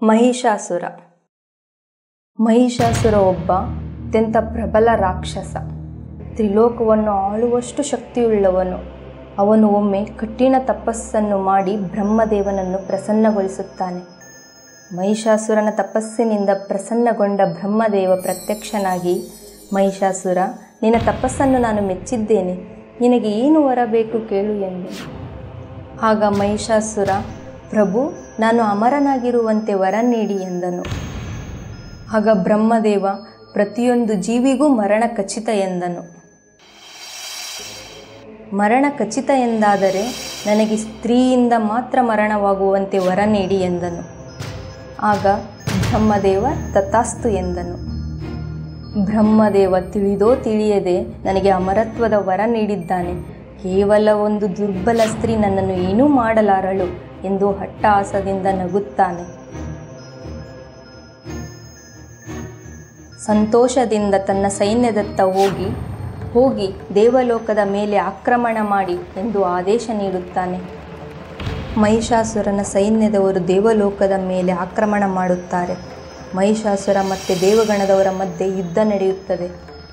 ಮಹಿಷಾಸುರ ಮಹಿಷಾಸುರ ಒಬ್ಬ ಅತ್ಯಂತ ಪ್ರಬಲ ರಾಕ್ಷಸ ತ್ರಿಲೋಕವನ್ನು ಆಳುವಷ್ಟು ಶಕ್ತಿಯುಳ್ಳವನು ಅವನು ಒಮ್ಮೆ ಕಠಿಣ ತಪಸ್ಸನ್ನು ಮಾಡಿ ಬ್ರಹ್ಮದೇವನನ್ನು ಪ್ರಸನ್ನಗೊಳಿಸುತ್ತಾನೆ ಮಹಿಷಾಸುರನ ತಪಸ್ಸಿನಿಂದ ಪ್ರಸನ್ನಗೊಂಡ ಬ್ರಹ್ಮದೇವ ಪ್ರತ್ಯಕ್ಷನಾಗಿ ಮಹಿಷಾಸುರ ನಿನ್ನ ತಪಸ್ಸನ್ನು ನಾನು ಮೆಚ್ಚಿದ್ದೇನೆ ನಿನಗೆ ಏನು ವರ ಬೇಕು ಕೇಳು ಎಂದು ಆಗ ಮಹಿಷಾಸುರ ಪ್ರಭು ನಾನು ಅಮರನಾಗಿರುವಂತೆ ವರ ನೀಡಿ ಎಂದನು ಆಗ ಬ್ರಹ್ಮದೇವ ಪ್ರತಿಯೊಂದು ಜೀವಿಗೂ ಮರಣ ಖಚಿತ ಎಂದನು ಮರಣ ಖಚಿತ ಎಂದಾದರೆ ನನಗೆ ಸ್ತ್ರೀಯಿಂದ ಮಾತ್ರ ಮರಣವಾಗುವಂತೆ ವರ ನೀಡಿ ಎಂದನು ಆಗ ಬ್ರಹ್ಮದೇವ ತಥಾಸ್ತು ಎಂದನು ಬ್ರಹ್ಮದೇವ ತಿಳಿದೋ ತಿಳಿಯದೆ ನನಗೆ ಅಮರತ್ವದ ವರ ನೀಡಿದ್ದಾನೆ ಕೇವಲ ಒಂದು ದುರ್ಬಲ ಸ್ತ್ರೀ ನನ್ನನ್ನು ಏನೂ ಮಾಡಲಾರಳು ಎಂದು ಹಟ್ಟಹಾಸದಿಂದ ನಗುತ್ತಾನೆ ಸಂತೋಷದಿಂದ ತನ್ನ ಸೈನ್ಯದತ್ತ ಹೋಗಿ ಹೋಗಿ ದೇವಲೋಕದ ಮೇಲೆ ಆಕ್ರಮಣ ಮಾಡಿ ಎಂದು ಆದೇಶ ನೀಡುತ್ತಾನೆ ಮಹಿಷಾಸುರನ ಸೈನ್ಯದವರು ದೇವಲೋಕದ ಮೇಲೆ ಆಕ್ರಮಣ ಮಾಡುತ್ತಾರೆ ಮಹಿಷಾಸುರ ಮತ್ತು ದೇವಗಣದವರ ಮಧ್ಯೆ ಯುದ್ಧ ನಡೆಯುತ್ತದೆ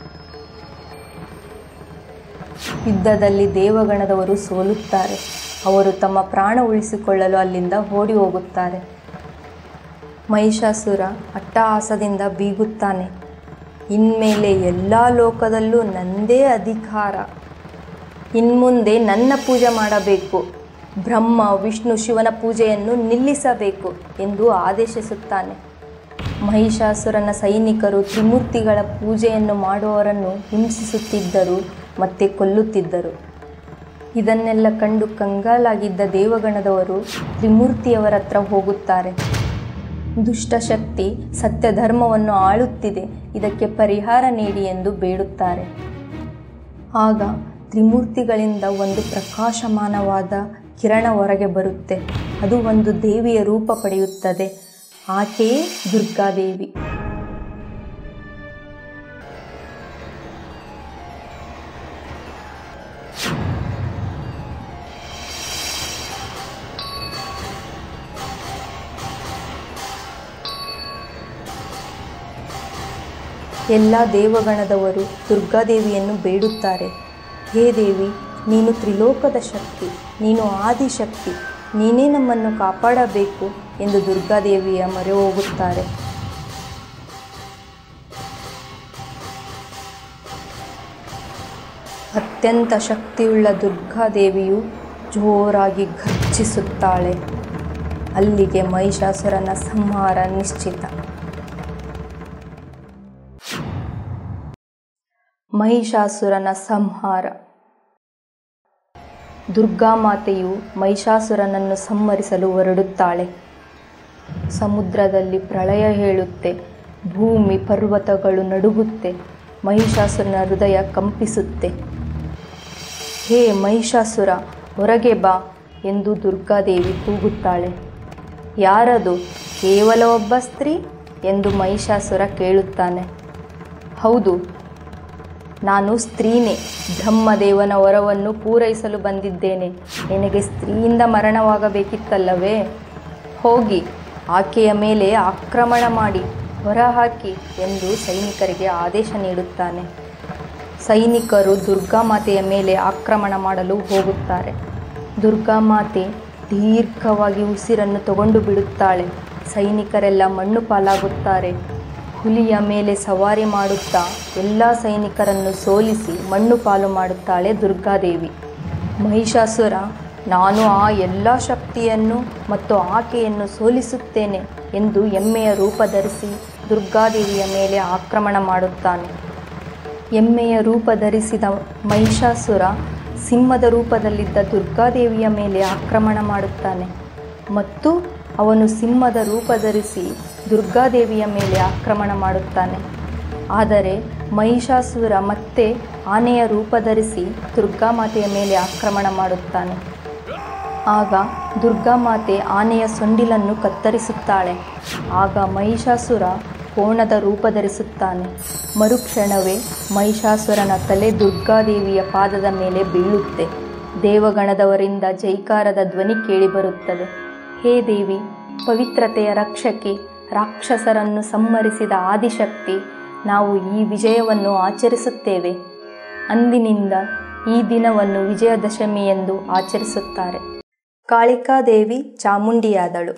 ಯುದ್ಧದಲ್ಲಿ ದೇವಗಣದವರು ಸೋಲುತ್ತಾರೆ ಅವರು ತಮ್ಮ ಪ್ರಾಣ ಉಳಿಸಿಕೊಳ್ಳಲು ಅಲ್ಲಿಂದ ಓಡಿ ಹೋಗುತ್ತಾರೆ ಮಹಿಷಾಸುರ ಅಟ್ಟಹಾಸದಿಂದ ಬೀಗುತ್ತಾನೆ ಇನ್ಮೇಲೆ ಎಲ್ಲ ಲೋಕದಲ್ಲೂ ನಂದೇ ಅಧಿಕಾರ ಇನ್ಮುಂದೆ ನನ್ನ ಪೂಜೆ ಮಾಡಬೇಕು ಬ್ರಹ್ಮ ವಿಷ್ಣು ಶಿವನ ಪೂಜೆಯನ್ನು ನಿಲ್ಲಿಸಬೇಕು ಎಂದು ಆದೇಶಿಸುತ್ತಾನೆ ಮಹಿಷಾಸುರನ ಸೈನಿಕರು ತ್ರಿಮೂರ್ತಿಗಳ ಪೂಜೆಯನ್ನು ಮಾಡುವವರನ್ನು ಹಿಂಸಿಸುತ್ತಿದ್ದರು ಮತ್ತು ಕೊಲ್ಲುತ್ತಿದ್ದರು ಇದನ್ನೆಲ್ಲ ಕಂಡು ಕಂಗಾಲಾಗಿದ್ದ ದೇವಗಣದವರು ತ್ರಿಮೂರ್ತಿಯವರ ಹತ್ರ ಹೋಗುತ್ತಾರೆ ದುಷ್ಟಶಕ್ತಿ ಸತ್ಯ ಧರ್ಮವನ್ನು ಆಳುತ್ತಿದೆ ಇದಕ್ಕೆ ಪರಿಹಾರ ನೀಡಿ ಎಂದು ಬೇಡುತ್ತಾರೆ ಆಗ ತ್ರಿಮೂರ್ತಿಗಳಿಂದ ಒಂದು ಪ್ರಕಾಶಮಾನವಾದ ಕಿರಣ ಹೊರಗೆ ಬರುತ್ತೆ ಅದು ಒಂದು ದೇವಿಯ ರೂಪ ಪಡೆಯುತ್ತದೆ ಆಕೆಯೇ ದುರ್ಗಾದೇವಿ ಎಲ್ಲ ದೇವಗಣದವರು ದುರ್ಗಾದೇವಿಯನ್ನು ಬೇಡುತ್ತಾರೆ ಹೇ ದೇವಿ ನೀನು ತ್ರಿಲೋಕದ ಶಕ್ತಿ ನೀನು ಆದಿಶಕ್ತಿ ನೀನೇ ನಮ್ಮನ್ನು ಕಾಪಾಡಬೇಕು ಎಂದು ದುರ್ಗಾದೇವಿಯ ಮೊರೆ ಹೋಗುತ್ತಾರೆ ಅತ್ಯಂತ ಶಕ್ತಿಯುಳ್ಳ ದುರ್ಗಾದೇವಿಯು ಜೋರಾಗಿ ಘರ್ಜಿಸುತ್ತಾಳೆ ಅಲ್ಲಿಗೆ ಮಹಿಷಾಸುರನ ಸಂಹಾರ ನಿಶ್ಚಿತ ಮಹಿಷಾಸುರನ ಸಂಹಾರ ದುರ್ಗಾಮಾತೆಯು ಮಹಿಷಾಸುರನನ್ನು ಸಂಹರಿಸಲು ಹೊರಡುತ್ತಾಳೆ ಸಮುದ್ರದಲ್ಲಿ ಪ್ರಳಯ ಹೇಳುತ್ತೆ ಭೂಮಿ ಪರ್ವತಗಳು ನಡುಗುತ್ತೆ ಮಹಿಷಾಸುರನ ಹೃದಯ ಕಂಪಿಸುತ್ತೆ ಹೇ ಮಹಿಷಾಸುರ ಹೊರಗೆ ಬಾ ಎಂದು ದುರ್ಗಾದೇವಿ ಕೂಗುತ್ತಾಳೆ ಯಾರದು ಕೇವಲ ಒಬ್ಬ ಸ್ತ್ರೀ ಎಂದು ಮಹಿಷಾಸುರ ಕೇಳುತ್ತಾನೆ ಹೌದು ನಾನು ಸ್ತ್ರೀನೇ ಬ್ರಹ್ಮದೇವನ ವರವನ್ನು ಪೂರೈಸಲು ಬಂದಿದ್ದೇನೆ ನಿನಗೆ ಸ್ತ್ರೀಯಿಂದ ಮರಣವಾಗಬೇಕಿತ್ತಲ್ಲವೇ ಹೋಗಿ ಆಕೆಯ ಮೇಲೆ ಆಕ್ರಮಣ ಮಾಡಿ ಹೊರಹಾಕಿ ಎಂದು ಸೈನಿಕರಿಗೆ ಆದೇಶ ನೀಡುತ್ತಾನೆ ಸೈನಿಕರು ದುರ್ಗಾಮಾತೆಯ ಮೇಲೆ ಆಕ್ರಮಣ ಮಾಡಲು ಹೋಗುತ್ತಾರೆ ದುರ್ಗಾಮಾತೆ ದೀರ್ಘವಾಗಿ ಉಸಿರನ್ನು ತಗೊಂಡು ಬಿಡುತ್ತಾಳೆ ಸೈನಿಕರೆಲ್ಲ ಮಣ್ಣು ಪಾಲಾಗುತ್ತಾರೆ ಹುಲಿಯ ಮೇಲೆ ಸವಾರಿ ಮಾಡುತ್ತಾ ಎಲ್ಲ ಸೈನಿಕರನ್ನು ಸೋಲಿಸಿ ಮಣ್ಣು ಪಾಲು ಮಾಡುತ್ತಾಳೆ ದುರ್ಗಾದೇವಿ ಮಹಿಷಾಸುರ ನಾನು ಆ ಎಲ್ಲ ಶಕ್ತಿಯನ್ನು ಮತ್ತು ಆಕೆಯನ್ನು ಸೋಲಿಸುತ್ತೇನೆ ಎಂದು ಎಮ್ಮೆಯ ರೂಪ ಧರಿಸಿ ದುರ್ಗಾದೇವಿಯ ಮೇಲೆ ಆಕ್ರಮಣ ಮಾಡುತ್ತಾನೆ ಎಮ್ಮೆಯ ರೂಪ ಧರಿಸಿದ ಮಹಿಷಾಸುರ ಸಿಂಹದ ರೂಪದಲ್ಲಿದ್ದ ದುರ್ಗಾದೇವಿಯ ಮೇಲೆ ಆಕ್ರಮಣ ಮಾಡುತ್ತಾನೆ ಮತ್ತು ಅವನು ಸಿಂಹದ ರೂಪ ಧರಿಸಿ ದುರ್ಗಾದೇವಿಯ ಮೇಲೆ ಆಕ್ರಮಣ ಮಾಡುತ್ತಾನೆ ಆದರೆ ಮಹಿಷಾಸುರ ಮತ್ತೆ ಆನೆಯ ರೂಪ ಧರಿಸಿ ದುರ್ಗಾಮಾತೆಯ ಮೇಲೆ ಆಕ್ರಮಣ ಮಾಡುತ್ತಾನೆ ಆಗ ದುರ್ಗಾಮಾತೆ ಆನೆಯ ಸೊಂಡಿಲನ್ನು ಕತ್ತರಿಸುತ್ತಾಳೆ ಆಗ ಮಹಿಷಾಸುರ ಕೋಣದ ರೂಪ ಧರಿಸುತ್ತಾನೆ ಮರುಕ್ಷಣವೇ ಮಹಿಷಾಸುರನ ತಲೆ ದುರ್ಗಾದೇವಿಯ ಪಾದದ ಮೇಲೆ ಬೀಳುತ್ತೆ ದೇವಗಣದವರಿಂದ ಜೈಕಾರದ ಧ್ವನಿ ಕೇಳಿಬರುತ್ತದೆ ಹೇ ದೇವಿ ಪವಿತ್ರತೆಯ ರಕ್ಷಕಿ ರಾಕ್ಷಸರನ್ನು ಸಂಹರಿಸಿದ ಆದಿಶಕ್ತಿ ನಾವು ಈ ವಿಜಯವನ್ನು ಆಚರಿಸುತ್ತೇವೆ ಅಂದಿನಿಂದ ಈ ದಿನವನ್ನು ವಿಜಯದಶಮಿ ಎಂದು ಆಚರಿಸುತ್ತಾರೆ ಕಾಳಿಕಾದೇವಿ ಚಾಮುಂಡಿಯಾದಳು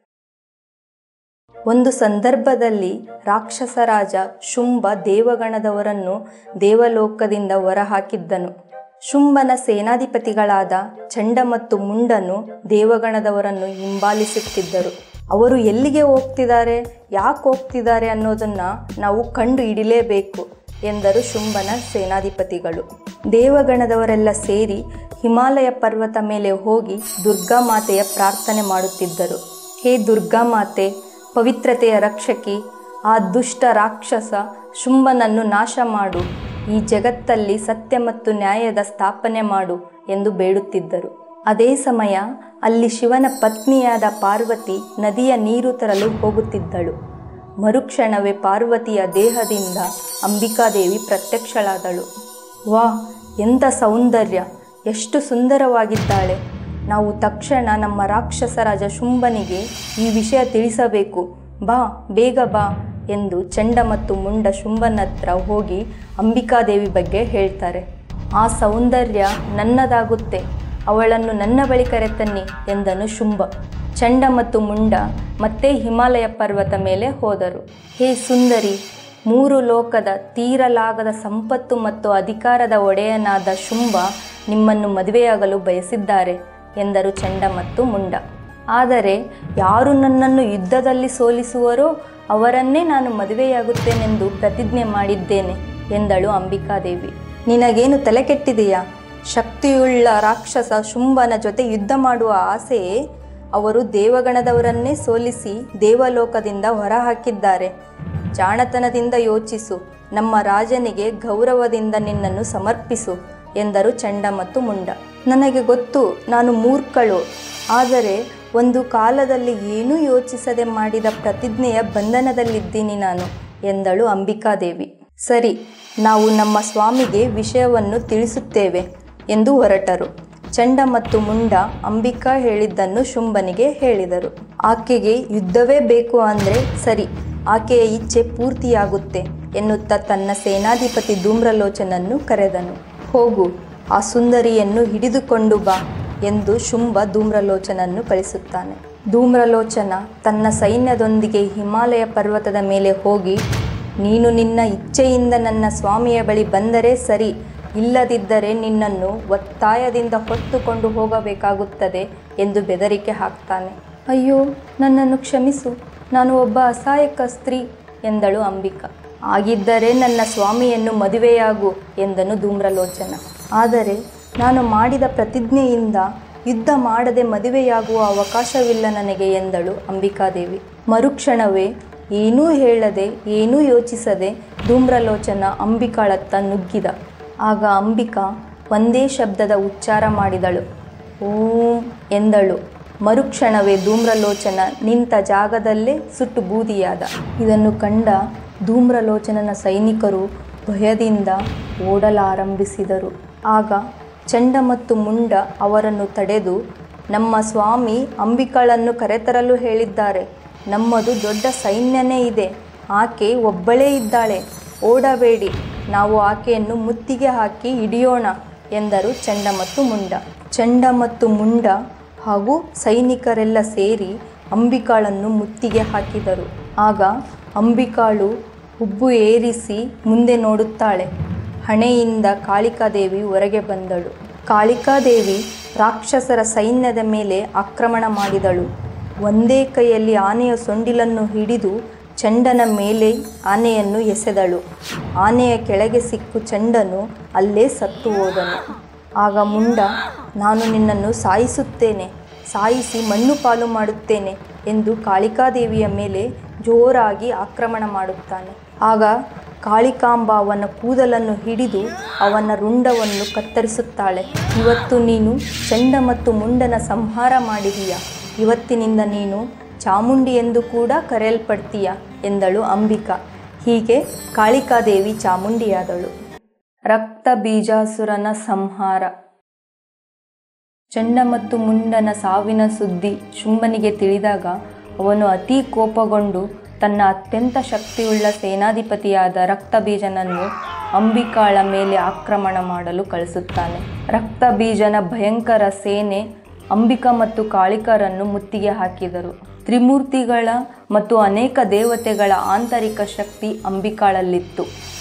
ಒಂದು ಸಂದರ್ಭದಲ್ಲಿ ರಾಕ್ಷಸ ರಾಜ ಶುಂಭ ದೇವಗಣದವರನ್ನು ದೇವಲೋಕದಿಂದ ಹೊರಹಾಕಿದ್ದನು ಶುಂಭನ ಸೇನಾಧಿಪತಿಗಳಾದ ಚಂಡ ಮತ್ತು ಮುಂಡನು ದೇವಗಣದವರನ್ನು ಹಿಂಬಾಲಿಸುತ್ತಿದ್ದರು ಅವರು ಎಲ್ಲಿಗೆ ಹೋಗ್ತಿದ್ದಾರೆ ಯಾಕೆ ಹೋಗ್ತಿದ್ದಾರೆ ಅನ್ನೋದನ್ನು ನಾವು ಕಂಡು ಹಿಡಿಲೇಬೇಕು ಎಂದರು ಶುಂಭನ ಸೇನಾಧಿಪತಿಗಳು ದೇವಗಣದವರೆಲ್ಲ ಸೇರಿ ಹಿಮಾಲಯ ಪರ್ವತ ಮೇಲೆ ಹೋಗಿ ದುರ್ಗಾಮಾತೆಯ ಪ್ರಾರ್ಥನೆ ಮಾಡುತ್ತಿದ್ದರು ಹೇ ದುರ್ಗಾಮಾತೆ ಪವಿತ್ರತೆಯ ರಕ್ಷಕಿ ಆ ದುಷ್ಟ ರಾಕ್ಷಸ ಶುಂಭನನ್ನು ನಾಶ ಮಾಡು ಈ ಜಗತ್ತಲ್ಲಿ ಸತ್ಯ ಮತ್ತು ನ್ಯಾಯದ ಸ್ಥಾಪನೆ ಮಾಡು ಎಂದು ಬೇಡುತ್ತಿದ್ದರು ಅದೇ ಸಮಯ ಅಲ್ಲಿ ಶಿವನ ಪತ್ನಿಯಾದ ಪಾರ್ವತಿ ನದಿಯ ನೀರು ತರಲು ಹೋಗುತ್ತಿದ್ದಳು ಮರುಕ್ಷಣವೇ ಪಾರ್ವತಿಯ ದೇಹದಿಂದ ಅಂಬಿಕಾದೇವಿ ಪ್ರತ್ಯಕ್ಷಳಾದಳು ವಾ ಎಂಥ ಸೌಂದರ್ಯ ಎಷ್ಟು ಸುಂದರವಾಗಿದ್ದಾಳೆ ನಾವು ತಕ್ಷಣ ನಮ್ಮ ರಾಕ್ಷಸ ರಾಜ ಶುಂಭನಿಗೆ ಈ ವಿಷಯ ತಿಳಿಸಬೇಕು ಬಾ ಬೇಗ ಬಾ ಎಂದು ಚಂಡ ಮತ್ತು ಮುಂಡ ಶುಂಭನ ಹತ್ರ ಹೋಗಿ ಅಂಬಿಕಾದೇವಿ ಬಗ್ಗೆ ಹೇಳ್ತಾರೆ ಆ ಸೌಂದರ್ಯ ನನ್ನದಾಗುತ್ತೆ ಅವಳನ್ನು ನನ್ನ ಬಳಿ ಕರೆತನ್ನಿ ಎಂದನು ಶುಂಭ ಚಂಡ ಮತ್ತು ಮುಂಡ ಮತ್ತೆ ಹಿಮಾಲಯ ಪರ್ವತ ಮೇಲೆ ಹೋದರು ಹೇ ಸುಂದರಿ ಮೂರು ಲೋಕದ ತೀರಲಾಗದ ಸಂಪತ್ತು ಮತ್ತು ಅಧಿಕಾರದ ಒಡೆಯನಾದ ಶುಂಭ ನಿಮ್ಮನ್ನು ಮದುವೆಯಾಗಲು ಬಯಸಿದ್ದಾರೆ ಎಂದರು ಚಂಡ ಮತ್ತು ಮುಂಡ ಆದರೆ ಯಾರು ನನ್ನನ್ನು ಯುದ್ಧದಲ್ಲಿ ಸೋಲಿಸುವರೋ ಅವರನ್ನೇ ನಾನು ಮದುವೆಯಾಗುತ್ತೇನೆಂದು ಪ್ರತಿಜ್ಞೆ ಮಾಡಿದ್ದೇನೆ ಎಂದಳು ಅಂಬಿಕಾದೇವಿ ನಿನಗೇನು ತಲೆ ಕೆಟ್ಟಿದೆಯಾ ಶಕ್ತಿಯುಳ್ಳ ರಾಕ್ಷಸ ಶುಂಭನ ಜೊತೆ ಯುದ್ಧ ಮಾಡುವ ಆಸೆಯೇ ಅವರು ದೇವಗಣದವರನ್ನೇ ಸೋಲಿಸಿ ದೇವಲೋಕದಿಂದ ಹೊರಹಾಕಿದ್ದಾರೆ ಜಾಣತನದಿಂದ ಯೋಚಿಸು ನಮ್ಮ ರಾಜನಿಗೆ ಗೌರವದಿಂದ ನಿನ್ನನ್ನು ಸಮರ್ಪಿಸು ಎಂದರು ಚಂಡ ಮತ್ತು ಮುಂಡ ನನಗೆ ಗೊತ್ತು ನಾನು ಮೂರ್ಖಳು ಆದರೆ ಒಂದು ಕಾಲದಲ್ಲಿ ಏನೂ ಯೋಚಿಸದೆ ಮಾಡಿದ ಪ್ರತಿಜ್ಞೆಯ ಬಂಧನದಲ್ಲಿದ್ದೀನಿ ನಾನು ಎಂದಳು ಅಂಬಿಕಾದೇವಿ ಸರಿ ನಾವು ನಮ್ಮ ಸ್ವಾಮಿಗೆ ವಿಷಯವನ್ನು ತಿಳಿಸುತ್ತೇವೆ ಎಂದು ಹೊರಟರು ಚಂಡ ಮತ್ತು ಮುಂಡ ಅಂಬಿಕಾ ಹೇಳಿದ್ದನ್ನು ಶುಂಭನಿಗೆ ಹೇಳಿದರು ಆಕೆಗೆ ಯುದ್ಧವೇ ಬೇಕು ಅಂದರೆ ಸರಿ ಆಕೆಯ ಇಚ್ಛೆ ಪೂರ್ತಿಯಾಗುತ್ತೆ ಎನ್ನುತ್ತಾ ತನ್ನ ಸೇನಾಧಿಪತಿ ಧೂಮ್ರಲೋಚನನ್ನು ಕರೆದನು ಹೋಗು ಆ ಸುಂದರಿಯನ್ನು ಹಿಡಿದುಕೊಂಡು ಬಾ ಎಂದು ಶುಂಭ ಧೂಮ್ರಲೋಚನನ್ನು ಕಳಿಸುತ್ತಾನೆ ಧೂಮ್ರಲೋಚನ ತನ್ನ ಸೈನ್ಯದೊಂದಿಗೆ ಹಿಮಾಲಯ ಪರ್ವತದ ಮೇಲೆ ಹೋಗಿ ನೀನು ನಿನ್ನ ಇಚ್ಛೆಯಿಂದ ನನ್ನ ಸ್ವಾಮಿಯ ಬಳಿ ಬಂದರೆ ಸರಿ ಇಲ್ಲದಿದ್ದರೆ ನಿನ್ನನ್ನು ಒತ್ತಾಯದಿಂದ ಹೊತ್ತುಕೊಂಡು ಹೋಗಬೇಕಾಗುತ್ತದೆ ಎಂದು ಬೆದರಿಕೆ ಹಾಕ್ತಾನೆ ಅಯ್ಯೋ ನನ್ನನ್ನು ಕ್ಷಮಿಸು ನಾನು ಒಬ್ಬ ಅಸಹಾಯಕ ಸ್ತ್ರೀ ಎಂದಳು ಅಂಬಿಕಾ ಆಗಿದ್ದರೆ ನನ್ನ ಸ್ವಾಮಿಯನ್ನು ಮದುವೆಯಾಗು ಎಂದನು ಧೂಮ್ರಲೋಚನ ಆದರೆ ನಾನು ಮಾಡಿದ ಪ್ರತಿಜ್ಞೆಯಿಂದ ಯುದ್ಧ ಮಾಡದೆ ಮದುವೆಯಾಗುವ ಅವಕಾಶವಿಲ್ಲ ನನಗೆ ಎಂದಳು ಅಂಬಿಕಾದೇವಿ ಮರುಕ್ಷಣವೇ ಏನೂ ಹೇಳದೆ ಏನೂ ಯೋಚಿಸದೆ ಧೂಮ್ರಲೋಚನ ಅಂಬಿಕಾಳತ್ತ ನುಗ್ಗಿದ ಆಗ ಅಂಬಿಕಾ ಒಂದೇ ಶಬ್ದದ ಉಚ್ಚಾರ ಮಾಡಿದಳು ಓಂ ಎಂದಳು ಮರುಕ್ಷಣವೇ ಧೂಮ್ರಲೋಚನ ನಿಂತ ಜಾಗದಲ್ಲೇ ಸುಟ್ಟು ಬೂದಿಯಾದ ಇದನ್ನು ಕಂಡ ಧೂಮ್ರಲೋಚನನ ಸೈನಿಕರು ಭಯದಿಂದ ಓಡಲಾರಂಭಿಸಿದರು ಆಗ ಚಂಡ ಮತ್ತು ಮುಂಡ ಅವರನ್ನು ತಡೆದು ನಮ್ಮ ಸ್ವಾಮಿ ಅಂಬಿಕಾಳನ್ನು ಕರೆತರಲು ಹೇಳಿದ್ದಾರೆ ನಮ್ಮದು ದೊಡ್ಡ ಸೈನ್ಯನೇ ಇದೆ ಆಕೆ ಒಬ್ಬಳೇ ಇದ್ದಾಳೆ ಓಡಬೇಡಿ ನಾವು ಆಕೆಯನ್ನು ಮುತ್ತಿಗೆ ಹಾಕಿ ಹಿಡಿಯೋಣ ಎಂದರು ಚಂಡ ಮತ್ತು ಮುಂಡ ಚಂಡ ಮತ್ತು ಮುಂಡ ಹಾಗೂ ಸೈನಿಕರೆಲ್ಲ ಸೇರಿ ಅಂಬಿಕಾಳನ್ನು ಮುತ್ತಿಗೆ ಹಾಕಿದರು ಆಗ ಅಂಬಿಕಾಳು ಹುಬ್ಬು ಏರಿಸಿ ಮುಂದೆ ನೋಡುತ್ತಾಳೆ ಹಣೆಯಿಂದ ಕಾಳಿಕಾದೇವಿ ಹೊರಗೆ ಬಂದಳು ಕಾಳಿಕಾದೇವಿ ರಾಕ್ಷಸರ ಸೈನ್ಯದ ಮೇಲೆ ಆಕ್ರಮಣ ಮಾಡಿದಳು ಒಂದೇ ಕೈಯಲ್ಲಿ ಆನೆಯ ಸೊಂಡಿಲನ್ನು ಹಿಡಿದು ಚಂಡನ ಮೇಲೆ ಆನೆಯನ್ನು ಎಸೆದಳು ಆನೆಯ ಕೆಳಗೆ ಸಿಕ್ಕು ಚಂಡನು ಅಲ್ಲೇ ಸತ್ತು ಹೋದನು ಆಗ ಮುಂಡ ನಾನು ನಿನ್ನನ್ನು ಸಾಯಿಸುತ್ತೇನೆ ಸಾಯಿಸಿ ಮಣ್ಣು ಪಾಲು ಮಾಡುತ್ತೇನೆ ಎಂದು ಕಾಳಿಕಾದೇವಿಯ ಮೇಲೆ ಜೋರಾಗಿ ಆಕ್ರಮಣ ಮಾಡುತ್ತಾನೆ ಆಗ ಕಾಳಿಕಾಂಬ ಅವನ ಕೂದಲನ್ನು ಹಿಡಿದು ಅವನ ರುಂಡವನ್ನು ಕತ್ತರಿಸುತ್ತಾಳೆ ಇವತ್ತು ನೀನು ಚಂಡ ಮತ್ತು ಮುಂಡನ ಸಂಹಾರ ಮಾಡಿದೀಯ ಇವತ್ತಿನಿಂದ ನೀನು ಚಾಮುಂಡಿ ಎಂದು ಕೂಡ ಕರೆಯಲ್ಪಡ್ತೀಯ ಎಂದಳು ಅಂಬಿಕಾ ಹೀಗೆ ಕಾಳಿಕಾದೇವಿ ಚಾಮುಂಡಿಯಾದಳು ರಕ್ತ ಬೀಜಾಸುರನ ಸಂಹಾರ ಚಂಡ ಮತ್ತು ಮುಂಡನ ಸಾವಿನ ಸುದ್ದಿ ಶುಂಭನಿಗೆ ತಿಳಿದಾಗ ಅವನು ಅತಿ ಕೋಪಗೊಂಡು ತನ್ನ ಅತ್ಯಂತ ಶಕ್ತಿಯುಳ್ಳ ಸೇನಾಧಿಪತಿಯಾದ ರಕ್ತಬೀಜನನ್ನು ಅಂಬಿಕಾಳ ಮೇಲೆ ಆಕ್ರಮಣ ಮಾಡಲು ಕಳಿಸುತ್ತಾನೆ ರಕ್ತಬೀಜನ ಭಯಂಕರ ಸೇನೆ ಅಂಬಿಕಾ ಮತ್ತು ಕಾಳಿಕರನ್ನು ಮುತ್ತಿಗೆ ಹಾಕಿದರು ತ್ರಿಮೂರ್ತಿಗಳ ಮತ್ತು ಅನೇಕ ದೇವತೆಗಳ ಆಂತರಿಕ ಶಕ್ತಿ ಅಂಬಿಕಾಳಲ್ಲಿತ್ತು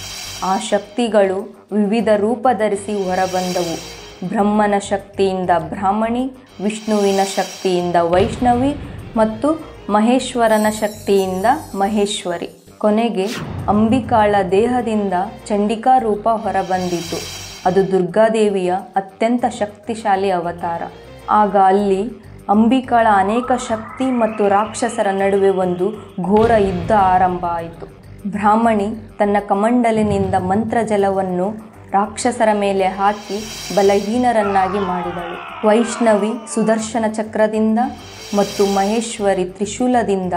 ಆ ಶಕ್ತಿಗಳು ವಿವಿಧ ರೂಪ ಧರಿಸಿ ಹೊರಬಂದವು ಬ್ರಹ್ಮನ ಶಕ್ತಿಯಿಂದ ಬ್ರಾಹ್ಮಣಿ ವಿಷ್ಣುವಿನ ಶಕ್ತಿಯಿಂದ ವೈಷ್ಣವಿ ಮತ್ತು ಮಹೇಶ್ವರನ ಶಕ್ತಿಯಿಂದ ಮಹೇಶ್ವರಿ ಕೊನೆಗೆ ಅಂಬಿಕಾಳ ದೇಹದಿಂದ ಚಂಡಿಕಾ ರೂಪ ಹೊರಬಂದಿತು ಅದು ದುರ್ಗಾದೇವಿಯ ಅತ್ಯಂತ ಶಕ್ತಿಶಾಲಿ ಅವತಾರ ಆಗ ಅಲ್ಲಿ ಅಂಬಿಕಾಳ ಅನೇಕ ಶಕ್ತಿ ಮತ್ತು ರಾಕ್ಷಸರ ನಡುವೆ ಒಂದು ಘೋರ ಯುದ್ಧ ಆರಂಭ ಆಯಿತು ಬ್ರಾಹ್ಮಣಿ ತನ್ನ ಕಮಂಡಲಿನಿಂದ ಮಂತ್ರಜಲವನ್ನು ರಾಕ್ಷಸರ ಮೇಲೆ ಹಾಕಿ ಬಲಹೀನರನ್ನಾಗಿ ಮಾಡಿದಳು ವೈಷ್ಣವಿ ಸುದರ್ಶನ ಚಕ್ರದಿಂದ ಮತ್ತು ಮಹೇಶ್ವರಿ ತ್ರಿಶೂಲದಿಂದ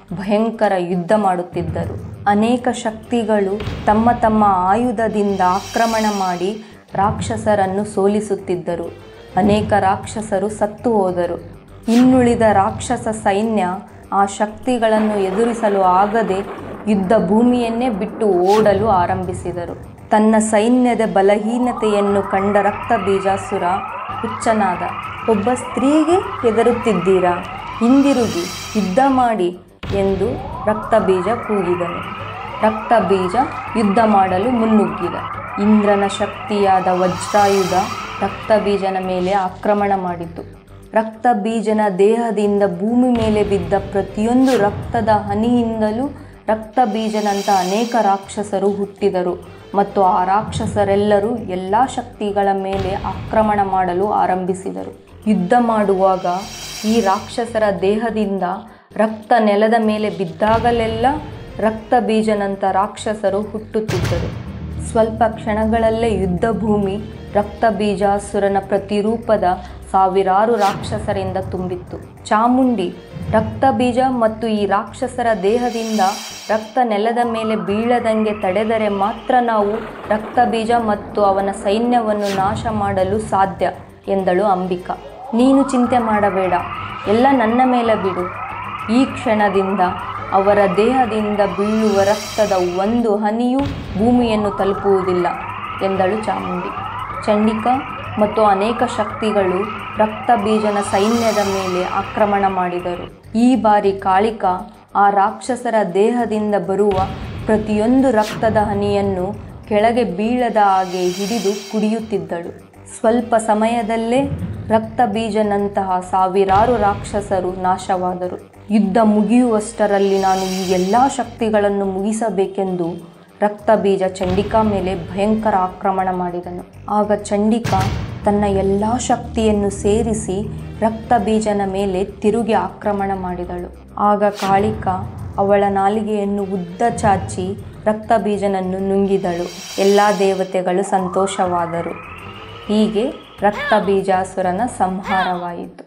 ಭಯಂಕರ ಯುದ್ಧ ಮಾಡುತ್ತಿದ್ದರು ಅನೇಕ ಶಕ್ತಿಗಳು ತಮ್ಮ ತಮ್ಮ ಆಯುಧದಿಂದ ಆಕ್ರಮಣ ಮಾಡಿ ರಾಕ್ಷಸರನ್ನು ಸೋಲಿಸುತ್ತಿದ್ದರು ಅನೇಕ ರಾಕ್ಷಸರು ಸತ್ತು ಹೋದರು ಇನ್ನುಳಿದ ರಾಕ್ಷಸ ಸೈನ್ಯ ಆ ಶಕ್ತಿಗಳನ್ನು ಎದುರಿಸಲು ಆಗದೆ ಯುದ್ಧ ಭೂಮಿಯನ್ನೇ ಬಿಟ್ಟು ಓಡಲು ಆರಂಭಿಸಿದರು ತನ್ನ ಸೈನ್ಯದ ಬಲಹೀನತೆಯನ್ನು ಕಂಡ ರಕ್ತ ಬೀಜಾಸುರ ಹುಚ್ಚನಾದ ಒಬ್ಬ ಸ್ತ್ರೀಗೆ ಹೆದರುತ್ತಿದ್ದೀರಾ ಹಿಂದಿರುಗಿ ಯುದ್ಧ ಮಾಡಿ ಎಂದು ರಕ್ತ ಬೀಜ ಕೂಗಿದನು ರಕ್ತ ಬೀಜ ಯುದ್ಧ ಮಾಡಲು ಮುನ್ನುಗ್ಗಿದ ಇಂದ್ರನ ಶಕ್ತಿಯಾದ ವಜ್ರಾಯುಧ ರಕ್ತ ಬೀಜನ ಮೇಲೆ ಆಕ್ರಮಣ ಮಾಡಿತು ರಕ್ತ ಬೀಜನ ದೇಹದಿಂದ ಭೂಮಿ ಮೇಲೆ ಬಿದ್ದ ಪ್ರತಿಯೊಂದು ರಕ್ತದ ಹನಿಯಿಂದಲೂ ರಕ್ತ ಬೀಜನಂತ ಅನೇಕ ರಾಕ್ಷಸರು ಹುಟ್ಟಿದರು ಮತ್ತು ಆ ರಾಕ್ಷಸರೆಲ್ಲರೂ ಎಲ್ಲ ಶಕ್ತಿಗಳ ಮೇಲೆ ಆಕ್ರಮಣ ಮಾಡಲು ಆರಂಭಿಸಿದರು ಯುದ್ಧ ಮಾಡುವಾಗ ಈ ರಾಕ್ಷಸರ ದೇಹದಿಂದ ರಕ್ತ ನೆಲದ ಮೇಲೆ ಬಿದ್ದಾಗಲೆಲ್ಲ ರಕ್ತ ಬೀಜನಂತ ರಾಕ್ಷಸರು ಹುಟ್ಟುತ್ತಿದ್ದರು ಸ್ವಲ್ಪ ಕ್ಷಣಗಳಲ್ಲೇ ಯುದ್ಧ ಭೂಮಿ ರಕ್ತ ಬೀಜಾಸುರನ ಪ್ರತಿರೂಪದ ಸಾವಿರಾರು ರಾಕ್ಷಸರಿಂದ ತುಂಬಿತ್ತು ಚಾಮುಂಡಿ ರಕ್ತ ಬೀಜ ಮತ್ತು ಈ ರಾಕ್ಷಸರ ದೇಹದಿಂದ ರಕ್ತ ನೆಲದ ಮೇಲೆ ಬೀಳದಂಗೆ ತಡೆದರೆ ಮಾತ್ರ ನಾವು ರಕ್ತ ಬೀಜ ಮತ್ತು ಅವನ ಸೈನ್ಯವನ್ನು ನಾಶ ಮಾಡಲು ಸಾಧ್ಯ ಎಂದಳು ಅಂಬಿಕಾ ನೀನು ಚಿಂತೆ ಮಾಡಬೇಡ ಎಲ್ಲ ನನ್ನ ಮೇಲೆ ಬಿಡು ಈ ಕ್ಷಣದಿಂದ ಅವರ ದೇಹದಿಂದ ಬೀಳುವ ರಕ್ತದ ಒಂದು ಹನಿಯೂ ಭೂಮಿಯನ್ನು ತಲುಪುವುದಿಲ್ಲ ಎಂದಳು ಚಾಮುಂಡಿ ಚಂಡಿಕಾ ಮತ್ತು ಅನೇಕ ಶಕ್ತಿಗಳು ರಕ್ತ ಬೀಜನ ಸೈನ್ಯದ ಮೇಲೆ ಆಕ್ರಮಣ ಮಾಡಿದರು ಈ ಬಾರಿ ಕಾಳಿಕಾ ಆ ರಾಕ್ಷಸರ ದೇಹದಿಂದ ಬರುವ ಪ್ರತಿಯೊಂದು ರಕ್ತದ ಹನಿಯನ್ನು ಕೆಳಗೆ ಬೀಳದ ಹಾಗೆ ಹಿಡಿದು ಕುಡಿಯುತ್ತಿದ್ದಳು ಸ್ವಲ್ಪ ಸಮಯದಲ್ಲೇ ರಕ್ತ ಬೀಜನಂತಹ ಸಾವಿರಾರು ರಾಕ್ಷಸರು ನಾಶವಾದರು ಯುದ್ಧ ಮುಗಿಯುವಷ್ಟರಲ್ಲಿ ನಾನು ಈ ಎಲ್ಲ ಶಕ್ತಿಗಳನ್ನು ಮುಗಿಸಬೇಕೆಂದು ರಕ್ತ ಬೀಜ ಚಂಡಿಕಾ ಮೇಲೆ ಭಯಂಕರ ಆಕ್ರಮಣ ಮಾಡಿದನು ಆಗ ಚಂಡಿಕಾ ತನ್ನ ಎಲ್ಲ ಶಕ್ತಿಯನ್ನು ಸೇರಿಸಿ ರಕ್ತ ಬೀಜನ ಮೇಲೆ ತಿರುಗಿ ಆಕ್ರಮಣ ಮಾಡಿದಳು ಆಗ ಕಾಳಿಕಾ ಅವಳ ನಾಲಿಗೆಯನ್ನು ಉದ್ದ ಚಾಚಿ ರಕ್ತ ಬೀಜನನ್ನು ನುಂಗಿದಳು ಎಲ್ಲ ದೇವತೆಗಳು ಸಂತೋಷವಾದರು ಹೀಗೆ ರಕ್ತ ಬೀಜಾಸುರನ ಸಂಹಾರವಾಯಿತು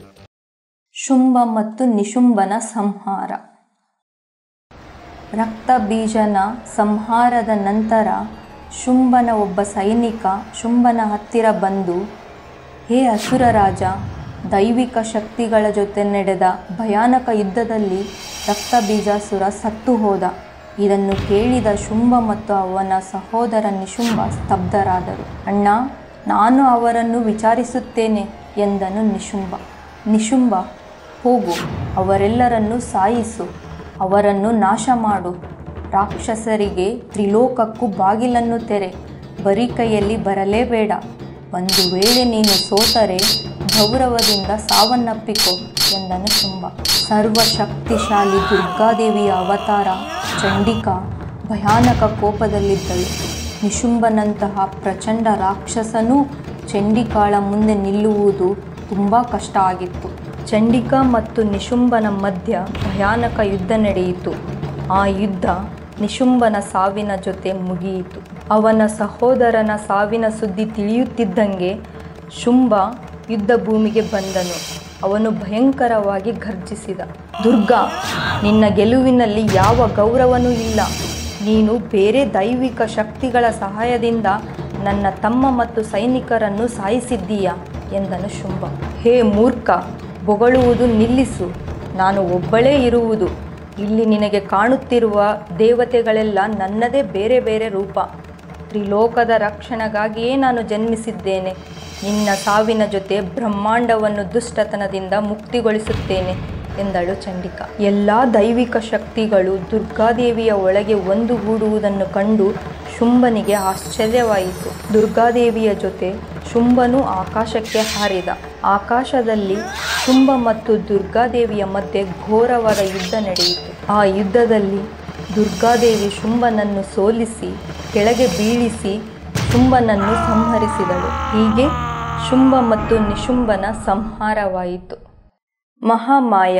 ಶುಂಭ ಮತ್ತು ನಿಶುಂಭನ ಸಂಹಾರ ರಕ್ತ ಬೀಜನ ಸಂಹಾರದ ನಂತರ ಶುಂಭನ ಒಬ್ಬ ಸೈನಿಕ ಶುಂಭನ ಹತ್ತಿರ ಬಂದು ಹೇ ಅಸುರ ರಾಜ ದೈವಿಕ ಶಕ್ತಿಗಳ ಜೊತೆ ನಡೆದ ಭಯಾನಕ ಯುದ್ಧದಲ್ಲಿ ರಕ್ತ ಬೀಜಾಸುರ ಸತ್ತು ಹೋದ ಇದನ್ನು ಕೇಳಿದ ಶುಂಭ ಮತ್ತು ಅವನ ಸಹೋದರ ನಿಶುಂಭ ಸ್ತಬ್ಧರಾದರು ಅಣ್ಣ ನಾನು ಅವರನ್ನು ವಿಚಾರಿಸುತ್ತೇನೆ ಎಂದನು ನಿಶುಂಭ ನಿಶುಂಭ ಹೋಗು ಅವರೆಲ್ಲರನ್ನೂ ಸಾಯಿಸು ಅವರನ್ನು ನಾಶ ಮಾಡು ರಾಕ್ಷಸರಿಗೆ ತ್ರಿಲೋಕಕ್ಕೂ ಬಾಗಿಲನ್ನು ತೆರೆ ಬರೀ ಕೈಯಲ್ಲಿ ಬರಲೇಬೇಡ ಒಂದು ವೇಳೆ ನೀನು ಸೋತರೆ ಗೌರವದಿಂದ ಸಾವನ್ನಪ್ಪಿಕೋ ಎಂದನು ಶುಂಭ ಸರ್ವಶಕ್ತಿಶಾಲಿ ದುರ್ಗಾದೇವಿಯ ಅವತಾರ ಚಂಡಿಕಾ ಭಯಾನಕ ಕೋಪದಲ್ಲಿದ್ದಳು ನಿಶುಂಭನಂತಹ ಪ್ರಚಂಡ ರಾಕ್ಷಸನೂ ಚಂಡಿಕಾಳ ಮುಂದೆ ನಿಲ್ಲುವುದು ತುಂಬ ಕಷ್ಟ ಆಗಿತ್ತು ಚಂಡಿಕಾ ಮತ್ತು ನಿಶುಂಭನ ಮಧ್ಯ ಭಯಾನಕ ಯುದ್ಧ ನಡೆಯಿತು ಆ ಯುದ್ಧ ನಿಶುಂಭನ ಸಾವಿನ ಜೊತೆ ಮುಗಿಯಿತು ಅವನ ಸಹೋದರನ ಸಾವಿನ ಸುದ್ದಿ ತಿಳಿಯುತ್ತಿದ್ದಂಗೆ ಶುಂಭ ಯುದ್ಧ ಭೂಮಿಗೆ ಬಂದನು ಅವನು ಭಯಂಕರವಾಗಿ ಘರ್ಜಿಸಿದ ದುರ್ಗಾ ನಿನ್ನ ಗೆಲುವಿನಲ್ಲಿ ಯಾವ ಗೌರವನೂ ಇಲ್ಲ ನೀನು ಬೇರೆ ದೈವಿಕ ಶಕ್ತಿಗಳ ಸಹಾಯದಿಂದ ನನ್ನ ತಮ್ಮ ಮತ್ತು ಸೈನಿಕರನ್ನು ಸಾಯಿಸಿದ್ದೀಯಾ ಎಂದನು ಶುಂಭ ಹೇ ಮೂರ್ಖ ಬೊಗಳುವುದು ನಿಲ್ಲಿಸು ನಾನು ಒಬ್ಬಳೇ ಇರುವುದು ಇಲ್ಲಿ ನಿನಗೆ ಕಾಣುತ್ತಿರುವ ದೇವತೆಗಳೆಲ್ಲ ನನ್ನದೇ ಬೇರೆ ಬೇರೆ ರೂಪ ತ್ರಿಲೋಕದ ರಕ್ಷಣೆಗಾಗಿಯೇ ನಾನು ಜನ್ಮಿಸಿದ್ದೇನೆ ನಿನ್ನ ಸಾವಿನ ಜೊತೆ ಬ್ರಹ್ಮಾಂಡವನ್ನು ದುಷ್ಟತನದಿಂದ ಮುಕ್ತಿಗೊಳಿಸುತ್ತೇನೆ ಎಂದಳು ಚಂಡಿಕಾ ಎಲ್ಲ ದೈವಿಕ ಶಕ್ತಿಗಳು ದುರ್ಗಾದೇವಿಯ ಒಳಗೆ ಒಂದುಗೂಡುವುದನ್ನು ಕಂಡು ಶುಂಭನಿಗೆ ಆಶ್ಚರ್ಯವಾಯಿತು ದುರ್ಗಾದೇವಿಯ ಜೊತೆ ಶುಂಭನು ಆಕಾಶಕ್ಕೆ ಹಾರಿದ ಆಕಾಶದಲ್ಲಿ ಶುಂಭ ಮತ್ತು ದುರ್ಗಾದೇವಿಯ ಮಧ್ಯೆ ಘೋರವಾದ ಯುದ್ಧ ನಡೆಯಿತು ಆ ಯುದ್ಧದಲ್ಲಿ ದುರ್ಗಾದೇವಿ ಶುಂಭನನ್ನು ಸೋಲಿಸಿ ಕೆಳಗೆ ಬೀಳಿಸಿ ಶುಂಭನನ್ನು ಸಂಹರಿಸಿದಳು ಹೀಗೆ ಶುಂಭ ಮತ್ತು ನಿಶುಂಭನ ಸಂಹಾರವಾಯಿತು ಮಹಾಮಾಯ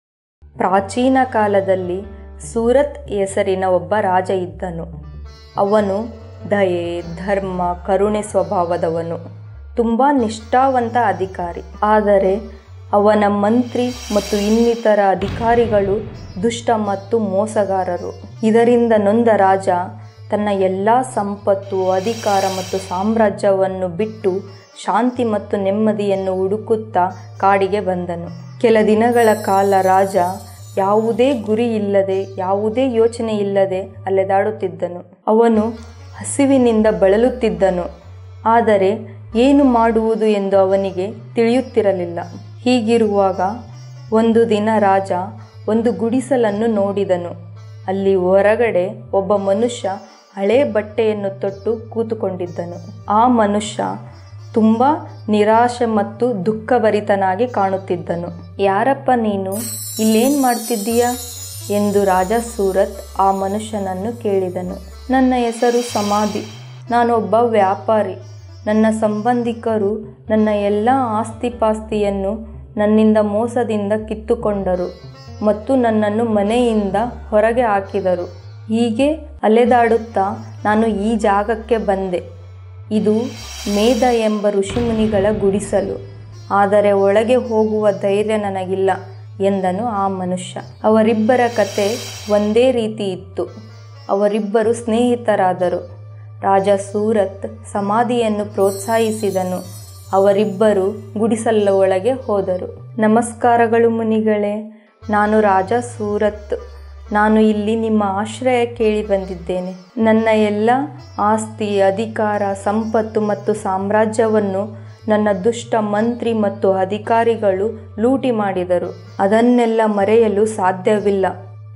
ಪ್ರಾಚೀನ ಕಾಲದಲ್ಲಿ ಸೂರತ್ ಹೆಸರಿನ ಒಬ್ಬ ರಾಜ ಇದ್ದನು ಅವನು ದಯೆ ಧರ್ಮ ಕರುಣೆ ಸ್ವಭಾವದವನು ತುಂಬ ನಿಷ್ಠಾವಂತ ಅಧಿಕಾರಿ ಆದರೆ ಅವನ ಮಂತ್ರಿ ಮತ್ತು ಇನ್ನಿತರ ಅಧಿಕಾರಿಗಳು ದುಷ್ಟ ಮತ್ತು ಮೋಸಗಾರರು ಇದರಿಂದ ನೊಂದ ರಾಜ ತನ್ನ ಎಲ್ಲ ಸಂಪತ್ತು ಅಧಿಕಾರ ಮತ್ತು ಸಾಮ್ರಾಜ್ಯವನ್ನು ಬಿಟ್ಟು ಶಾಂತಿ ಮತ್ತು ನೆಮ್ಮದಿಯನ್ನು ಹುಡುಕುತ್ತಾ ಕಾಡಿಗೆ ಬಂದನು ಕೆಲ ದಿನಗಳ ಕಾಲ ರಾಜ ಯಾವುದೇ ಗುರಿ ಇಲ್ಲದೆ ಯಾವುದೇ ಯೋಚನೆ ಇಲ್ಲದೆ ಅಲೆದಾಡುತ್ತಿದ್ದನು ಅವನು ಹಸಿವಿನಿಂದ ಬಳಲುತ್ತಿದ್ದನು ಆದರೆ ಏನು ಮಾಡುವುದು ಎಂದು ಅವನಿಗೆ ತಿಳಿಯುತ್ತಿರಲಿಲ್ಲ ಹೀಗಿರುವಾಗ ಒಂದು ದಿನ ರಾಜ ಒಂದು ಗುಡಿಸಲನ್ನು ನೋಡಿದನು ಅಲ್ಲಿ ಹೊರಗಡೆ ಒಬ್ಬ ಮನುಷ್ಯ ಹಳೆ ಬಟ್ಟೆಯನ್ನು ತೊಟ್ಟು ಕೂತುಕೊಂಡಿದ್ದನು ಆ ಮನುಷ್ಯ ತುಂಬ ನಿರಾಶೆ ಮತ್ತು ದುಃಖಭರಿತನಾಗಿ ಕಾಣುತ್ತಿದ್ದನು ಯಾರಪ್ಪ ನೀನು ಇಲ್ಲೇನು ಮಾಡ್ತಿದ್ದೀಯಾ ಎಂದು ರಾಜ ಸೂರತ್ ಆ ಮನುಷ್ಯನನ್ನು ಕೇಳಿದನು ನನ್ನ ಹೆಸರು ಸಮಾಧಿ ನಾನೊಬ್ಬ ವ್ಯಾಪಾರಿ ನನ್ನ ಸಂಬಂಧಿಕರು ನನ್ನ ಎಲ್ಲ ಆಸ್ತಿಪಾಸ್ತಿಯನ್ನು ನನ್ನಿಂದ ಮೋಸದಿಂದ ಕಿತ್ತುಕೊಂಡರು ಮತ್ತು ನನ್ನನ್ನು ಮನೆಯಿಂದ ಹೊರಗೆ ಹಾಕಿದರು ಹೀಗೆ ಅಲೆದಾಡುತ್ತಾ ನಾನು ಈ ಜಾಗಕ್ಕೆ ಬಂದೆ ಇದು ಮೇಧ ಎಂಬ ಋಷಿಮುನಿಗಳ ಗುಡಿಸಲು ಆದರೆ ಒಳಗೆ ಹೋಗುವ ಧೈರ್ಯ ನನಗಿಲ್ಲ ಎಂದನು ಆ ಮನುಷ್ಯ ಅವರಿಬ್ಬರ ಕತೆ ಒಂದೇ ರೀತಿ ಇತ್ತು ಅವರಿಬ್ಬರು ಸ್ನೇಹಿತರಾದರು ರಾಜ ಸೂರತ್ ಸಮಾಧಿಯನ್ನು ಪ್ರೋತ್ಸಾಹಿಸಿದನು ಅವರಿಬ್ಬರು ಗುಡಿಸಲ ಒಳಗೆ ಹೋದರು ನಮಸ್ಕಾರಗಳು ಮುನಿಗಳೇ ನಾನು ರಾಜ ಸೂರತ್ ನಾನು ಇಲ್ಲಿ ನಿಮ್ಮ ಆಶ್ರಯ ಕೇಳಿ ಬಂದಿದ್ದೇನೆ ನನ್ನ ಎಲ್ಲ ಆಸ್ತಿ ಅಧಿಕಾರ ಸಂಪತ್ತು ಮತ್ತು ಸಾಮ್ರಾಜ್ಯವನ್ನು ನನ್ನ ದುಷ್ಟ ಮಂತ್ರಿ ಮತ್ತು ಅಧಿಕಾರಿಗಳು ಲೂಟಿ ಮಾಡಿದರು ಅದನ್ನೆಲ್ಲ ಮರೆಯಲು ಸಾಧ್ಯವಿಲ್ಲ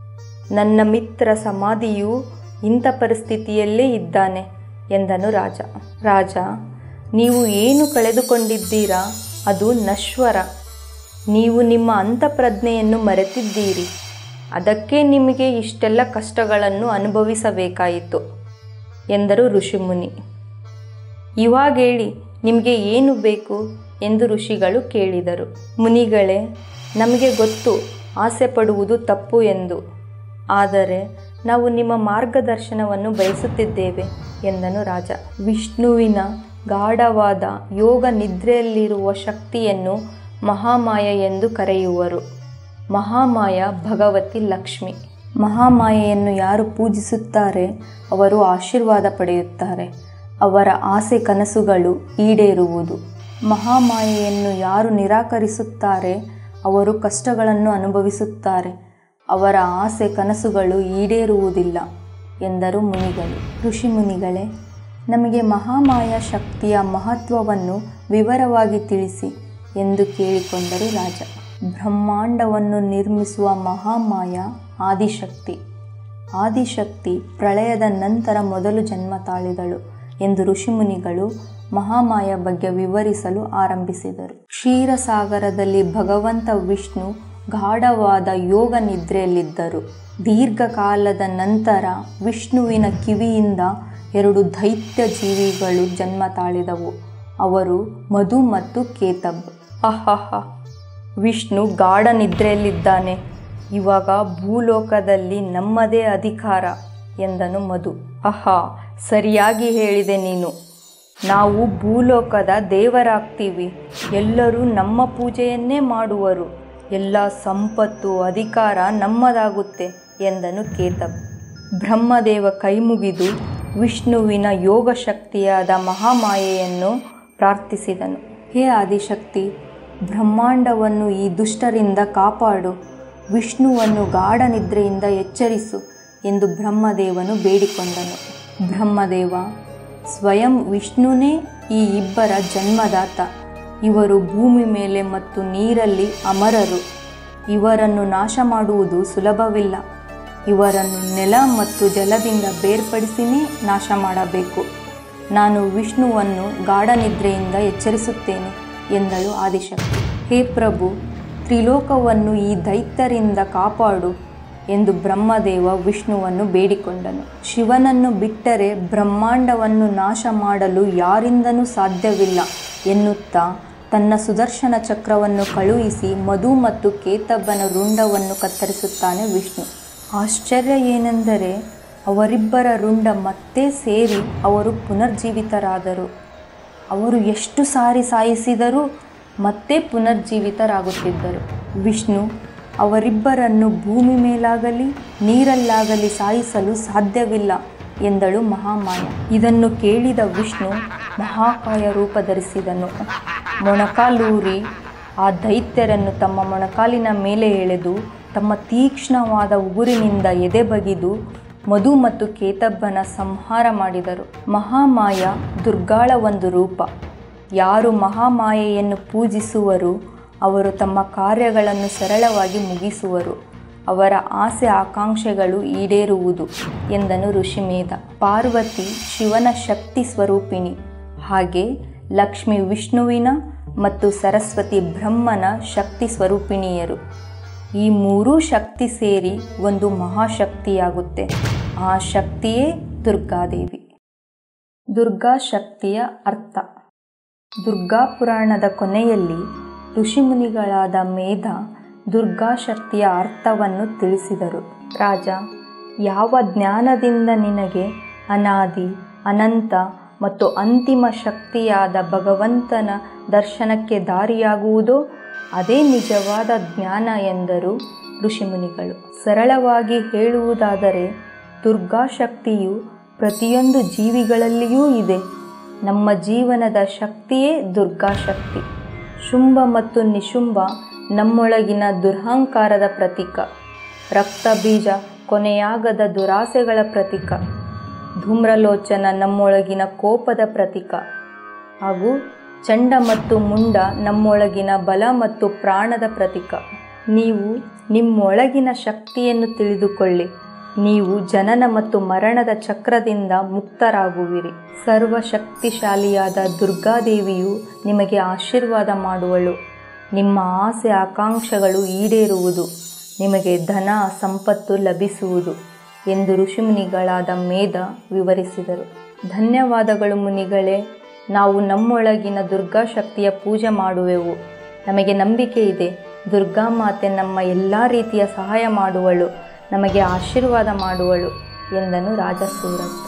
ನನ್ನ ಮಿತ್ರ ಸಮಾಧಿಯು ಇಂಥ ಪರಿಸ್ಥಿತಿಯಲ್ಲೇ ಇದ್ದಾನೆ ಎಂದನು ರಾಜ ರಾಜ ನೀವು ಏನು ಕಳೆದುಕೊಂಡಿದ್ದೀರಾ ಅದು ನಶ್ವರ ನೀವು ನಿಮ್ಮ ಅಂತಃಪ್ರಜ್ಞೆಯನ್ನು ಮರೆತಿದ್ದೀರಿ ಅದಕ್ಕೆ ನಿಮಗೆ ಇಷ್ಟೆಲ್ಲ ಕಷ್ಟಗಳನ್ನು ಅನುಭವಿಸಬೇಕಾಯಿತು ಎಂದರು ಋಷಿಮುನಿ ಇವಾಗ ಹೇಳಿ ನಿಮಗೆ ಏನು ಬೇಕು ಎಂದು ಋಷಿಗಳು ಕೇಳಿದರು ಮುನಿಗಳೇ ನಮಗೆ ಗೊತ್ತು ಆಸೆ ಪಡುವುದು ತಪ್ಪು ಎಂದು ಆದರೆ ನಾವು ನಿಮ್ಮ ಮಾರ್ಗದರ್ಶನವನ್ನು ಬಯಸುತ್ತಿದ್ದೇವೆ ಎಂದನು ರಾಜ ವಿಷ್ಣುವಿನ ಗಾಢವಾದ ಯೋಗ ನಿದ್ರೆಯಲ್ಲಿರುವ ಶಕ್ತಿಯನ್ನು ಮಹಾಮಾಯ ಎಂದು ಕರೆಯುವರು ಮಹಾಮಾಯ ಭಗವತಿ ಲಕ್ಷ್ಮಿ ಮಹಾಮಾಯೆಯನ್ನು ಯಾರು ಪೂಜಿಸುತ್ತಾರೆ ಅವರು ಆಶೀರ್ವಾದ ಪಡೆಯುತ್ತಾರೆ ಅವರ ಆಸೆ ಕನಸುಗಳು ಈಡೇರುವುದು ಮಹಾಮಾಯೆಯನ್ನು ಯಾರು ನಿರಾಕರಿಸುತ್ತಾರೆ ಅವರು ಕಷ್ಟಗಳನ್ನು ಅನುಭವಿಸುತ್ತಾರೆ ಅವರ ಆಸೆ ಕನಸುಗಳು ಈಡೇರುವುದಿಲ್ಲ ಎಂದರು ಮುನಿಗಳು ಋಷಿ ಮುನಿಗಳೇ ನಮಗೆ ಮಹಾಮಾಯ ಶಕ್ತಿಯ ಮಹತ್ವವನ್ನು ವಿವರವಾಗಿ ತಿಳಿಸಿ ಎಂದು ಕೇಳಿಕೊಂಡರು ರಾಜ ಬ್ರಹ್ಮಾಂಡವನ್ನು ನಿರ್ಮಿಸುವ ಮಹಾಮಾಯ ಆದಿಶಕ್ತಿ ಆದಿಶಕ್ತಿ ಪ್ರಳಯದ ನಂತರ ಮೊದಲು ಜನ್ಮ ತಾಳಿದಳು ಎಂದು ಋಷಿಮುನಿಗಳು ಮಹಾಮಾಯ ಬಗ್ಗೆ ವಿವರಿಸಲು ಆರಂಭಿಸಿದರು ಕ್ಷೀರಸಾಗರದಲ್ಲಿ ಭಗವಂತ ವಿಷ್ಣು ಗಾಢವಾದ ಯೋಗ ನಿದ್ರೆಯಲ್ಲಿದ್ದರು ದೀರ್ಘಕಾಲದ ನಂತರ ವಿಷ್ಣುವಿನ ಕಿವಿಯಿಂದ ಎರಡು ದೈತ್ಯ ಜೀವಿಗಳು ಜನ್ಮ ತಾಳಿದವು ಅವರು ಮಧು ಮತ್ತು ಕೇತಬ್ ಅಹಹ ವಿಷ್ಣು ಗಾಢ ನಿದ್ರೆಯಲ್ಲಿದ್ದಾನೆ ಇವಾಗ ಭೂಲೋಕದಲ್ಲಿ ನಮ್ಮದೇ ಅಧಿಕಾರ ಎಂದನು ಮಧು ಅಹಾ ಸರಿಯಾಗಿ ಹೇಳಿದೆ ನೀನು ನಾವು ಭೂಲೋಕದ ದೇವರಾಗ್ತೀವಿ ಎಲ್ಲರೂ ನಮ್ಮ ಪೂಜೆಯನ್ನೇ ಮಾಡುವರು ಎಲ್ಲ ಸಂಪತ್ತು ಅಧಿಕಾರ ನಮ್ಮದಾಗುತ್ತೆ ಎಂದನು ಕೇತಬ್ ಬ್ರಹ್ಮದೇವ ಕೈಮುಗಿದು ವಿಷ್ಣುವಿನ ಯೋಗ ಶಕ್ತಿಯಾದ ಮಹಾಮಾಯೆಯನ್ನು ಪ್ರಾರ್ಥಿಸಿದನು ಹೇ ಆದಿಶಕ್ತಿ ಬ್ರಹ್ಮಾಂಡವನ್ನು ಈ ದುಷ್ಟರಿಂದ ಕಾಪಾಡು ವಿಷ್ಣುವನ್ನು ಗಾಢ ನಿದ್ರೆಯಿಂದ ಎಚ್ಚರಿಸು ಎಂದು ಬ್ರಹ್ಮದೇವನು ಬೇಡಿಕೊಂಡನು ಬ್ರಹ್ಮದೇವ ಸ್ವಯಂ ವಿಷ್ಣುನೇ ಈ ಇಬ್ಬರ ಜನ್ಮದಾತ ಇವರು ಭೂಮಿ ಮೇಲೆ ಮತ್ತು ನೀರಲ್ಲಿ ಅಮರರು ಇವರನ್ನು ನಾಶ ಮಾಡುವುದು ಸುಲಭವಿಲ್ಲ ಇವರನ್ನು ನೆಲ ಮತ್ತು ಜಲದಿಂದ ಬೇರ್ಪಡಿಸಿನೇ ನಾಶ ಮಾಡಬೇಕು ನಾನು ವಿಷ್ಣುವನ್ನು ಗಾಢ ನಿದ್ರೆಯಿಂದ ಎಚ್ಚರಿಸುತ್ತೇನೆ ಎಂದಳು ಆದಿಶಕ್ತಿ ಹೇ ಪ್ರಭು ತ್ರಿಲೋಕವನ್ನು ಈ ದೈತ್ಯರಿಂದ ಕಾಪಾಡು ಎಂದು ಬ್ರಹ್ಮದೇವ ವಿಷ್ಣುವನ್ನು ಬೇಡಿಕೊಂಡನು ಶಿವನನ್ನು ಬಿಟ್ಟರೆ ಬ್ರಹ್ಮಾಂಡವನ್ನು ನಾಶ ಮಾಡಲು ಯಾರಿಂದನೂ ಸಾಧ್ಯವಿಲ್ಲ ಎನ್ನುತ್ತಾ ತನ್ನ ಸುದರ್ಶನ ಚಕ್ರವನ್ನು ಕಳುಹಿಸಿ ಮಧು ಮತ್ತು ಕೇತಬ್ಬನ ರುಂಡವನ್ನು ಕತ್ತರಿಸುತ್ತಾನೆ ವಿಷ್ಣು ಆಶ್ಚರ್ಯ ಏನೆಂದರೆ ಅವರಿಬ್ಬರ ರುಂಡ ಮತ್ತೆ ಸೇರಿ ಅವರು ಪುನರ್ಜೀವಿತರಾದರು ಅವರು ಎಷ್ಟು ಸಾರಿ ಸಾಯಿಸಿದರೂ ಮತ್ತೆ ಪುನರ್ಜೀವಿತರಾಗುತ್ತಿದ್ದರು ವಿಷ್ಣು ಅವರಿಬ್ಬರನ್ನು ಭೂಮಿ ಮೇಲಾಗಲಿ ನೀರಲ್ಲಾಗಲಿ ಸಾಯಿಸಲು ಸಾಧ್ಯವಿಲ್ಲ ಎಂದಳು ಮಹಾಮಾಯ ಇದನ್ನು ಕೇಳಿದ ವಿಷ್ಣು ಮಹಾಕಾಯ ರೂಪ ಧರಿಸಿದನು ಮೊಣಕಾಲೂರಿ ಆ ದೈತ್ಯರನ್ನು ತಮ್ಮ ಮೊಣಕಾಲಿನ ಮೇಲೆ ಎಳೆದು ತಮ್ಮ ತೀಕ್ಷ್ಣವಾದ ಉಗುರಿನಿಂದ ಎದೆ ಬಗಿದು ಮಧು ಮತ್ತು ಕೇತಬ್ಬನ ಸಂಹಾರ ಮಾಡಿದರು ಮಹಾಮಾಯ ದುರ್ಗಾಳ ಒಂದು ರೂಪ ಯಾರು ಮಹಾಮಾಯೆಯನ್ನು ಪೂಜಿಸುವರು ಅವರು ತಮ್ಮ ಕಾರ್ಯಗಳನ್ನು ಸರಳವಾಗಿ ಮುಗಿಸುವರು ಅವರ ಆಸೆ ಆಕಾಂಕ್ಷೆಗಳು ಈಡೇರುವುದು ಎಂದನು ಋಷಿಮೇಧ ಪಾರ್ವತಿ ಶಿವನ ಶಕ್ತಿ ಸ್ವರೂಪಿಣಿ ಹಾಗೆ ಲಕ್ಷ್ಮಿ ವಿಷ್ಣುವಿನ ಮತ್ತು ಸರಸ್ವತಿ ಬ್ರಹ್ಮನ ಶಕ್ತಿ ಸ್ವರೂಪಿಣಿಯರು ಈ ಮೂರೂ ಶಕ್ತಿ ಸೇರಿ ಒಂದು ಮಹಾಶಕ್ತಿಯಾಗುತ್ತೆ ಆ ಶಕ್ತಿಯೇ ದುರ್ಗಾದೇವಿ ದುರ್ಗಾ ಶಕ್ತಿಯ ಅರ್ಥ ದುರ್ಗಾ ಪುರಾಣದ ಕೊನೆಯಲ್ಲಿ ಋಷಿಮುನಿಗಳಾದ ಮೇಧ ದುರ್ಗಾ ಶಕ್ತಿಯ ಅರ್ಥವನ್ನು ತಿಳಿಸಿದರು ರಾಜ ಯಾವ ಜ್ಞಾನದಿಂದ ನಿನಗೆ ಅನಾದಿ ಅನಂತ ಮತ್ತು ಅಂತಿಮ ಶಕ್ತಿಯಾದ ಭಗವಂತನ ದರ್ಶನಕ್ಕೆ ದಾರಿಯಾಗುವುದೋ ಅದೇ ನಿಜವಾದ ಜ್ಞಾನ ಎಂದರು ಋಷಿಮುನಿಗಳು ಸರಳವಾಗಿ ಹೇಳುವುದಾದರೆ ದುರ್ಗಾ ಶಕ್ತಿಯು ಪ್ರತಿಯೊಂದು ಜೀವಿಗಳಲ್ಲಿಯೂ ಇದೆ ನಮ್ಮ ಜೀವನದ ಶಕ್ತಿಯೇ ದುರ್ಗಾ ಶಕ್ತಿ ಶುಂಭ ಮತ್ತು ನಿಶುಂಭ ನಮ್ಮೊಳಗಿನ ದುರಹಂಕಾರದ ಪ್ರತೀಕ ರಕ್ತ ಬೀಜ ಕೊನೆಯಾಗದ ದುರಾಸೆಗಳ ಪ್ರತೀಕ ಧೂಮ್ರಲೋಚನ ನಮ್ಮೊಳಗಿನ ಕೋಪದ ಪ್ರತೀಕ ಹಾಗೂ ಚಂಡ ಮತ್ತು ಮುಂಡ ನಮ್ಮೊಳಗಿನ ಬಲ ಮತ್ತು ಪ್ರಾಣದ ಪ್ರತೀಕ ನೀವು ನಿಮ್ಮೊಳಗಿನ ಶಕ್ತಿಯನ್ನು ತಿಳಿದುಕೊಳ್ಳಿ ನೀವು ಜನನ ಮತ್ತು ಮರಣದ ಚಕ್ರದಿಂದ ಮುಕ್ತರಾಗುವಿರಿ ಸರ್ವಶಕ್ತಿಶಾಲಿಯಾದ ದುರ್ಗಾದೇವಿಯು ನಿಮಗೆ ಆಶೀರ್ವಾದ ಮಾಡುವಳು ನಿಮ್ಮ ಆಸೆ ಆಕಾಂಕ್ಷೆಗಳು ಈಡೇರುವುದು ನಿಮಗೆ ಧನ ಸಂಪತ್ತು ಲಭಿಸುವುದು ಎಂದು ಋಷಿಮುನಿಗಳಾದ ಮೇಧ ವಿವರಿಸಿದರು ಧನ್ಯವಾದಗಳು ಮುನಿಗಳೇ ನಾವು ನಮ್ಮೊಳಗಿನ ದುರ್ಗಾ ಶಕ್ತಿಯ ಪೂಜೆ ಮಾಡುವೆವು ನಮಗೆ ನಂಬಿಕೆ ಇದೆ ದುರ್ಗಾ ಮಾತೆ ನಮ್ಮ ಎಲ್ಲ ರೀತಿಯ ಸಹಾಯ ಮಾಡುವಳು ನಮಗೆ ಆಶೀರ್ವಾದ ಮಾಡುವಳು ಎಂದನು ರಾಜ ಸೂರತ್